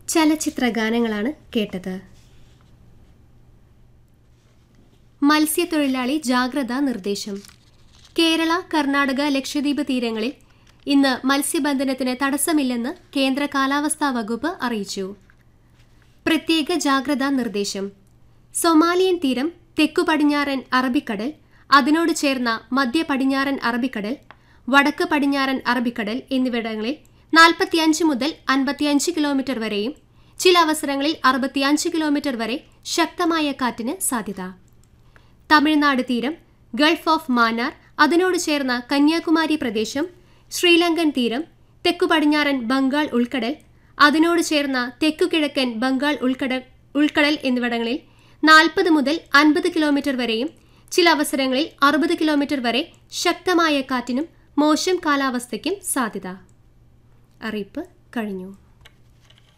ചലച്ചിത്ര ഗാനങ്ങളാണ് കേട്ടത് മത്സ്യത്തൊഴിലാളി ജാഗ്രതാ നിർദ്ദേശം കേരള കർണാടക ലക്ഷദ്വീപ് തീരങ്ങളിൽ ഇന്ന് മത്സ്യബന്ധനത്തിന് തടസ്സമില്ലെന്ന് കേന്ദ്ര കാലാവസ്ഥാ വകുപ്പ് അറിയിച്ചു പ്രത്യേക ജാഗ്രതാ നിർദ്ദേശം സൊമാലിയൻ തീരം തെക്കു പടിഞ്ഞാറൻ അറബിക്കടൽ അതിനോട് ചേർന്ന മധ്യ പടിഞ്ഞാറൻ അറബിക്കടൽ വടക്ക് പടിഞ്ഞാറൻ അറബിക്കടൽ എന്നിവിടങ്ങളിൽ നാൽപ്പത്തിയഞ്ച് മുതൽ അൻപത്തിയഞ്ച് കിലോമീറ്റർ വരെയും ചില അവസരങ്ങളിൽ അറുപത്തിയഞ്ച് കിലോമീറ്റർ വരെ ശക്തമായ കാറ്റിന് സാധ്യത തമിഴ്നാട് തീരം ഗൾഫ് ഓഫ് മാന്നാർ അതിനോട് ചേർന്ന കന്യാകുമാരി പ്രദേശം ശ്രീലങ്കൻ തീരം തെക്കു പടിഞ്ഞാറൻ ബംഗാൾ ഉൾക്കടൽ അതിനോട് ചേർന്ന തെക്കു കിഴക്കൻ ബംഗാൾ ഉൾക്കടൽ ഉൾക്കടൽ എന്നിവിടങ്ങളിൽ നാൽപ്പത് മുതൽ അൻപത് കിലോമീറ്റർ വരെയും ചില അവസരങ്ങളിൽ അറുപത് കിലോമീറ്റർ വരെ ശക്തമായ കാറ്റിനും മോശം കാലാവസ്ഥയ്ക്കും സാധ്യത അറിയിപ്പ് കഴിഞ്ഞു